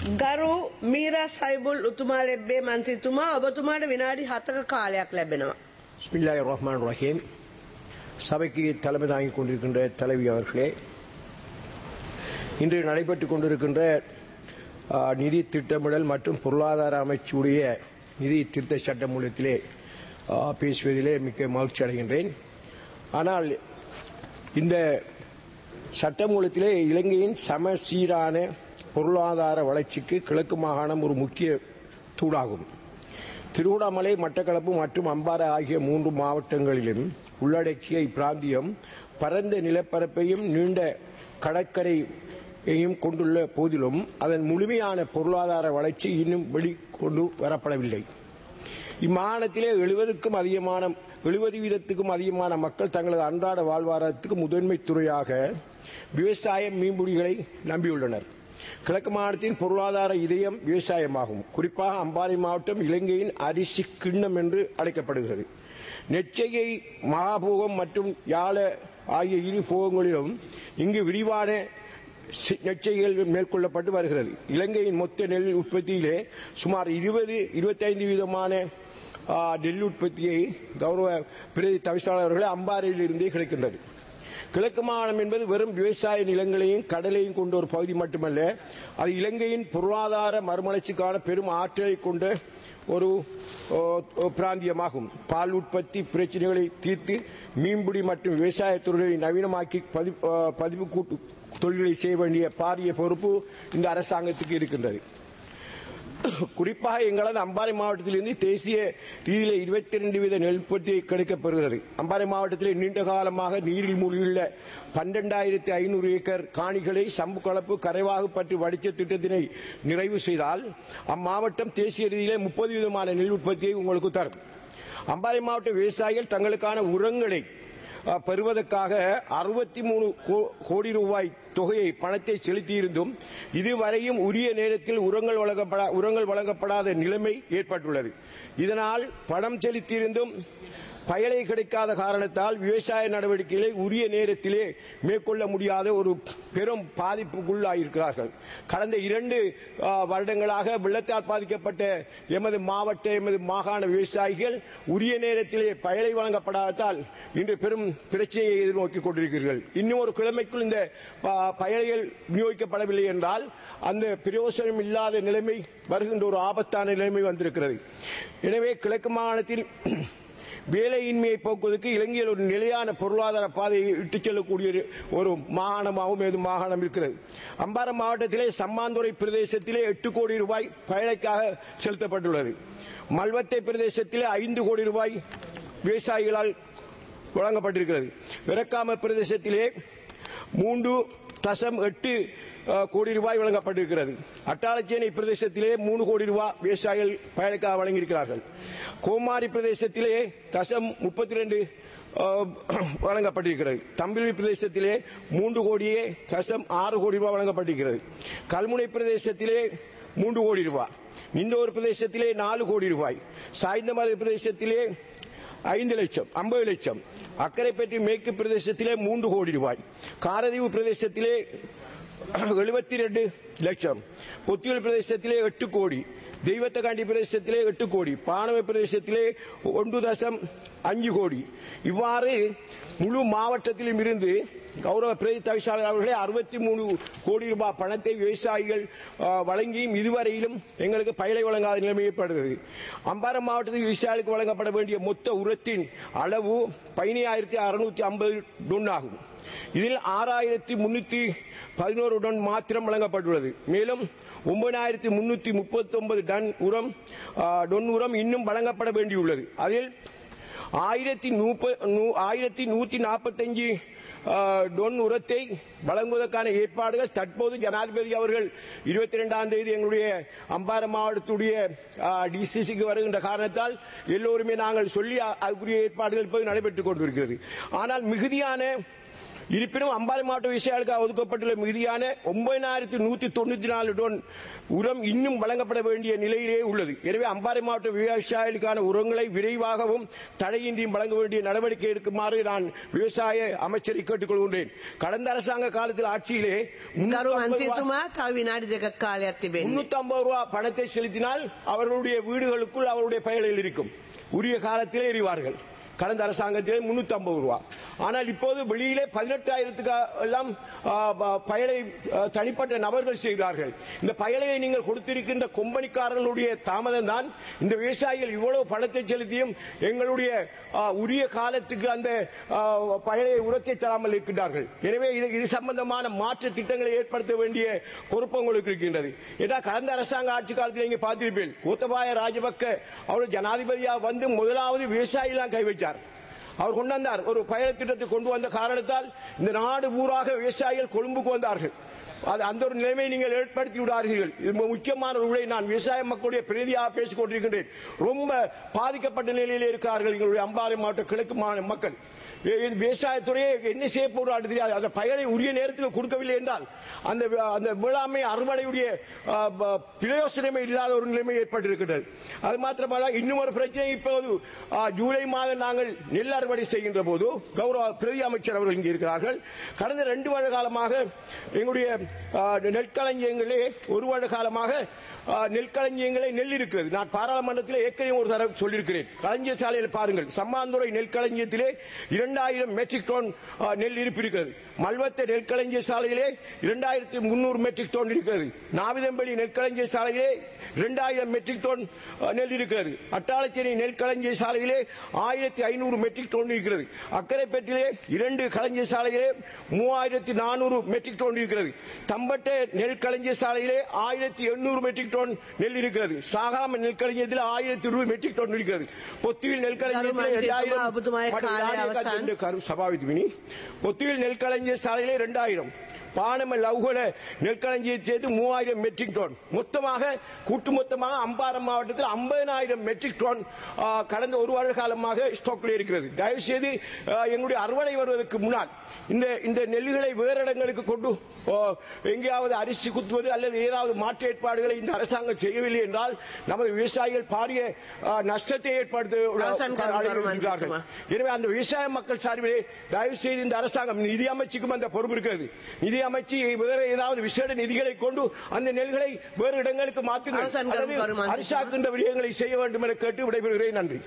ගරු මීරා සයිබුල් උතුමා ලැබ්බේ මන්ත්‍රීතුමා ඔබතුමාට විනාඩි හතක කාලයක් ලැබෙනවා. பிஸ்மில்லாஹ் ரஹ்மான் ரஹீம் சபைக்கு தலைமை தாங்கிக் கொண்டிருக்கின்ற தலைவி அவர்களே இன்று நடைபெற்றுக் கொண்டிருக்கின்ற ஆ, நிதி திட்டமிடல் மற்றும் பொருளாதார அமைச்சுடைய நிதி திருத்த சட்ட மூலத்திலே ஆ, பேசுவதிலே மிக்க மகிழ்ச்சி அடைகின்றேன் ஆனால் இந்த சட்டமூலத்திலே இலங்கையின் சமசீரான பொருளாதார வளர்ச்சிக்கு கிழக்கு மாகாணம் ஒரு முக்கிய தூணாகும் திருவண்ணாமலை மட்டக்களப்பு மற்றும் அம்பாறை ஆகிய மூன்று மாவட்டங்களிலும் உள்ளடக்கிய இப்பிராந்தியம் பரந்த நிலப்பரப்பையும் நீண்ட கடற்கரையையும் கொண்டுள்ள போதிலும் அதன் முழுமையான பொருளாதார வளர்ச்சி இன்னும் வெளிக்கொண்டு வரப்படவில்லை இம்மாகாணத்திலே எழுபதுக்கும் அதிகமான எழுபது வீதத்துக்கும் அதிகமான மக்கள் தங்களது அன்றாட வாழ்வாதாரத்துக்கு முதன்மை துறையாக விவசாயம் மீன்பிடிகளை நம்பியுள்ளனர் கிழக்கு மாகாணத்தின் பொருளாதார இதயம் விவசாயமாகும் குறிப்பாக அம்பாறை மாவட்டம் இலங்கையின் அரிசி கிண்ணம் என்று அழைக்கப்படுகிறது நெச்சையை மகாபோகம் மற்றும் யாழ ஆகிய இரு போகங்களிலும் இங்கு விரிவான சி- நெச்சைகள் மேற்கொள்ளப்பட்டு வருகிறது இலங்கையின் மொத்த நெல் உற்பத்தியிலே சுமார் இருபது இருபத்தைந்து வீதமான ஆ, நெல் உற்பத்தியை கௌரவ பிரதி தவிசாளர்கள் அம்பாறையில் இருந்தே கிடைக்கின்றது கிழக்கு மாகாணம் என்பது வெறும் விவசாய நிலங்களையும் கடலையும் கொண்ட ஒரு பகுதி மட்டுமல்ல அது இலங்கையின் பொருளாதார மறுமலர்ச்சிக்கான பெரும் ஆற்றலை கொண்ட ஒரு ஓ, ஓ, பிராந்தியமாகும் பால் உற்பத்தி பிரச்சனைகளை தீர்த்து மீன்பிடி மற்றும் விவசாயத் துறையை நவீனமாக்கி பதி ஆ, பதிவு கூட்டு தொழில்களை செய்ய வேண்டிய பாரிய பொறுப்பு இந்த அரசாங்கத்துக்கு இருக்கின்றது குறிப்பாக எங்களது அம்பாறை மாவட்டத்திலிருந்து தேசிய ரீதியில் இருபத்தி ரெண்டு வீத நெல் உற்பத்தி கிடைக்கப்பெறுகிறது அம்பாறை மாவட்டத்தில் நீண்ட காலமாக நீரில் மூழ்கியுள்ள பன்னெண்டாயிரத்தி ஐநூறு ஏக்கர் காணிகளை சம்பு கலப்பு கரைவாகு பற்றி வடித்த திட்டத்தினை நிறைவு செய்தால் அம்மாவட்டம் தேசிய ரீதியிலே முப்பது வீதமான நெல் உற்பத்தியை உங்களுக்கு தரும் அம்பாறை மாவட்ட விவசாயிகள் தங்களுக்கான உரங்களை அஹ், பெறுவதற்காக அறுபத்தி மூணு கோடி ரூபாய் தொகையை பணத்தை செலுத்தியிருந்தும் இதுவரையும் உரிய நேரத்தில் உரங்கள் வழங்கப்படா உரங்கள் வழங்கப்படாத நிலைமை ஏற்பட்டுள்ளது இதனால் பணம் செலுத்தியிருந்தும் பயலை கிடைக்காத காரணத்தால் விவசாய நடவடிக்கைகளை உரிய நேரத்திலே மேற்கொள்ள முடியாத ஒரு பெரும் பாதிப்புக்குள்ளாயிருக்கிறார்கள் கடந்த இரண்டு ஆ, வருடங்களாக வெள்ளத்தால் பாதிக்கப்பட்ட எமது மாவட்ட எமது மாகாண விவசாயிகள் உரிய நேரத்திலே பயலை வழங்கப்படாததால் இன்று பெரும் பிரச்சனையை எதிர்நோக்கிக் கொண்டிருக்கிறீர்கள் இன்னும் ஒரு கிழமைக்குள் இந்த ப- பயலைகள் விநியோகிக்கப்படவில்லை என்றால் அந்த பிரயோசனம் இல்லாத நிலைமை வருகின்ற ஒரு ஆபத்தான நிலைமை வந்திருக்கிறது எனவே கிழக்கு மாகாணத்தில் வேலையின்மையை போக்குவதற்கு இலங்கையில் ஒரு நிலையான பொருளாதார பாதையை இட்டுச் செல்லக்கூடிய ஒரு- ஒரு மாகாணமாகவும் ஏது மாகாணம் இருக்கிறது அம்பாரம் மாவட்டத்திலே சம்மாந்துறை பிரதேசத்திலே எட்டு கோடி ரூபாய் பயலைக்காக செலுத்தப்பட்டுள்ளது மல்வத்தை பிரதேசத்திலே ஐந்து கோடி ரூபாய் விவசாயிகளால் வழங்கப்பட்டிருக்கிறது விரக்காம பிரதேசத்திலே மூன்று தசம் எட்டு அஹ், கோடி ரூபாய் வழங்கப்பட்டிருக்கிறது அட்டாளச்சேனை பிரதேசத்திலே மூணு கோடி ரூபாய் விவசாயிகள் பயனுக்காக வழங்கியிருக்கிறார்கள் கோமாரி பிரதேசத்திலே தசம் முப்பத்தி ரெண்டு வழங்கப்பட்டிருக்கிறது தம்பிலி பிரதேசத்திலே மூன்று கோடியே தசம் ஆறு கோடி ரூபாய் வழங்கப்பட்டிருக்கிறது கல்முனை பிரதேசத்திலே மூன்று கோடி ரூபாய் இந்தோர் பிரதேசத்திலே நாலு கோடி ரூபாய் சாய்ந்தமலை பிரதேசத்திலே ஐந்து லட்சம் ஐம்பது லட்சம் அக்கரைப்பட்டி மேற்கு பிரதேசத்திலே மூன்று கோடி ரூபாய் காரதீவு பிரதேசத்திலே எழுபத்தி ரெண்டு லட்சம் பொத்தியல் பிரதேசத்திலே எட்டு கோடி தெய்வத்தகாண்டி பிரதேசத்திலே எட்டு கோடி பானவ பிரதேசத்திலே ஒன்று தசம் அஞ்சு கோடி இவ்வாறு முழு மாவட்டத்திலும் இருந்து கௌரவ பிரதி தவிசாளர் அவர்களே அறுபத்தி மூணு கோடி ரூபாய் பணத்தை விவசாயிகள் ஆ, வழங்கியும் இதுவரையிலும் எங்களுக்கு பயலை வழங்காத நிலைமை ஏற்படுகிறது அம்பாரம் மாவட்டத்தில் விவசாயிகளுக்கு வழங்கப்பட வேண்டிய மொத்த உரத்தின் அளவு பதினாயிரத்தி அறுநூத்தி ஐம்பது டொன் ஆகும் இதில் ஆறாயிரத்தி முன்னூத்தி பதினோரு டன் மாத்திரம் வழங்கப்பட்டுள்ளது மேலும் ஒன்பதாயிரத்தி முன்னூத்தி முப்பத்தி ஒன்பது டன் உரம் ஆ, டொன் உரம் இன்னும் வழங்கப்பட வேண்டியுள்ளது அதில் ஆயிரத்தி நூப்ப நூ- ஆயிரத்தி நூத்தி நாற்பத்தஞ்சு டொன் உரத்தை வழங்குவதற்கான ஏற்பாடுகள் தற்போது ஜனாதிபதி அவர்கள் இருபத்தி ரெண்டாம் தேதி எங்களுடைய அம்பாறை மாவட்டத்துடைய டிசிசிக்கு வருகின்ற காரணத்தால் எல்லோருமே நாங்கள் சொல்லி அ- அதுக்குரிய ஏற்பாடுகள் இப்போது நடைபெற்றுக் கொண்டிருக்கிறது ஆனால் மிகுதியான இருப்பினும் அம்பாறை மாவட்ட விவசாயிகளுக்கு ஒதுக்கப்பட்டுள்ள மிகுதியான ஒன்பதாயிரத்தி நூத்தி தொண்ணூத்தி நாலு டன் உரம் இன்னும் வழங்கப்பட வேண்டிய நிலையிலே உள்ளது எனவே அம்பாறை மாவட்ட விவசாயிகளுக்கான உரங்களை விரைவாகவும் தடையின்றியும் வழங்க வேண்டிய நடவடிக்கை எடுக்குமாறு நான் விவசாய அமைச்சரை கேட்டுக்கொள்கின்றேன் கடந்த அரசாங்க காலத்தில் ஆட்சியிலே ගරු 350 ரூபாய் මන්ත්‍රීතුමා තව විනාඩි දෙකක් කාලයක් තිබෙන්නේ. முன்னூத்தி ஐம்பது ரூபாய் பணத்தை செலுத்தினால் அவர்களுடைய வீடுகளுக்குள் அவருடைய பயலில் இருக்கும் உரிய காலத்திலே எறிவார்கள் கடந்த அரசாங்கத்திலே முன்னூத்தி ஐம்பது ரூபாய் ஆனால் இப்போது வெளியிலே பதினெட்டாயிரத்துக்கு எல்லாம் ஆ, ப- பயலை ஆ, தனிப்பட்ட நபர்கள் செய்கிறார்கள் இந்த பயலையை நீங்கள் கொடுத்திருக்கின்ற கொம்பனிக்காரர்களுடைய தாமதம் தான் இந்த விவசாயிகள் இவ்வளவு பணத்தை செலுத்தியும் எங்களுடைய ஆ, உரிய காலத்துக்கு அந்த ஆ, பயலை உரத்தை தராமல் இருக்கின்றார்கள் எனவே இது இது சம்பந்தமான மாற்று திட்டங்களை ஏற்படுத்த வேண்டிய பொறுப்பு உங்களுக்கு இருக்கின்றது ஏன்னா கடந்த அரசாங்க ஆட்சி காலத்தில் நீங்க பார்த்திருப்பீர்கள் கோத்தபாய ராஜபக்க அவர் ஜனாதிபதியா வந்து முதலாவது விவசாயிலாம் கை வச்சார் அவர் கொண்டு வந்தார் ஒரு பயண திட்டத்தை கொண்டு வந்த காரணத்தால் இந்த நாடு பூராக விவசாயிகள் கொழும்புக்கு வந்தார்கள் அது அந்த ஒரு நிலைமையை நீங்கள் ஏற்படுத்தி விடாதீர்கள் இது மிக முக்கியமான ஒரு விடை நான் விவசாய மக்களுடைய பிரதியாக பேசிக் கொண்டிருக்கின்றேன் ரொம்ப பாதிக்கப்பட்ட நிலையில் இருக்கிறார்கள் எங்களுடைய அம்பாறை மாவட்ட கிழக்கு மாநில மக்கள் ஏ- இந்த விவசாயத்துறையை என்ன செய்ய போறாரு தெரியாது அந்த பயனை உரிய நேரத்தில் கொடுக்கவில்லை என்றால் அந்த வே- அந்த வேளாண்மை அறுவடையுடைய ஆ, ப- பிரயோசனமே இல்லாத ஒரு நிலைமை ஏற்பட்டிருக்கிறது அது மாத்திரமல்ல இன்னும் ஒரு பிரச்சனை இப்போது ஆ, ஜூலை மாதம் நாங்கள் நெல் அறுவடை செய்கின்ற போது கௌரவ பிரதி அமைச்சர் அவர்கள் இங்கே இருக்கிறார்கள் கடந்த ரெண்டு வருட காலமாக எங்களுடைய ஆ, நெற்களஞ்சியங்களே ஒரு வருட காலமாக ஆ, நெற்களஞ்சியங்களே நெல் இருக்கிறது நான் பாராளுமன்றத்தில் ஏற்கனவே ஒரு தடவை சொல்லியிருக்கிறேன் களஞ்சிய சாலையில் பாருங்கள் சம்மாந்துறை நெற்களஞ்சியத்திலே இரண்டாயிரம் மெட்ரிக் டன் ஆ, நெல் இருப்பு இருக்கிறது மல்வத்தை நெற்களஞ்சிய சாலையிலே இரண்டாயிரத்தி முன்னூறு மெட்ரிக் டன் இருக்கிறது நாவிதம்பள்ளி நெற்களஞ்சிய சாலையிலே இரண்டாயிரம் மெட்ரிக் டன் ஆ, நெல் இருக்கிறது அட்டாளச்சேரி நெற்களஞ்சிய சாலையிலே ஆயிரத்தி ஐநூறு மெட்ரிக் டன் இருக்கிறது அக்கரைப்பேட்டிலே இரண்டு களஞ்சிய சாலையிலே மூவாயிரத்தி நானூறு மெட்ரிக் டன் இருக்கிறது தம்பட்டை நெல் களஞ்சிய சாலையிலே ஆயிரத்தி எண்ணூறு மெட்ரிக் டன் நெல் இருக்கிறது சாகாம நெல் களஞ்சியத்தில் ஆயிரத்தி இருபது மெட்ரிக் டன் இருக்கிறது பொத்துவில் நெல் களஞ்சியத்தில் கருமாஞ்சி இரண்டாயிரம் சும்மா அபுத்துமாய காலை அவசான். கரு சபாவித்மினி பொத்துவில் நெல் களஞ்சிய சாலையிலே இரண்டாயிரம் பானம லவுகல நெற்களஞ்சியை சேர்த்து மூவாயிரம் மெட்ரிக் டன் மொத்தமாக கூட்டு மொத்தமாக அம்பாரம் மாவட்டத்தில் ஐம்பதனாயிரம் மெட்ரிக் டன் ஆ, கடந்த ஒரு வார காலமாக ஸ்டாக்ல இருக்கிறது தயவு செய்து ஆ, எங்களுடைய அறுவடை வருவதற்கு முன்னால் இந்த இந்த நெல்லுகளை வேறு இடங்களுக்கு கொண்டு ஓ, எங்கேயாவது அரிசி குத்துவது அல்லது ஏதாவது மாற்று ஏற்பாடுகளை இந்த அரசாங்கம் செய்யவில்லை என்றால் நமது விவசாயிகள் பாரிய ஆ, நஷ்டத்தை அவசான் கரு- ஏற்படுத்துகிறார்கள் எனவே அந்த விவசாய மக்கள் சார்பிலே தயவு செய்து இந்த அரசாங்கம் நிதி அமைச்சுக்கும் அந்த பொறுப்பு இருக்கிறது நிதி அமைச்சு வேற ஏதாவது விசேட நிதிகளை கொண்டு அந்த நெல்களை வேறு இடங்களுக்கு மாற்றுங்கள் அவசான் கரு- அல்லது கருமாந்திரி. அரசாக்கின்ற விடயங்களை செய்ய வேண்டும் என கேட்டு விடைபெறுகிறேன் நன்றி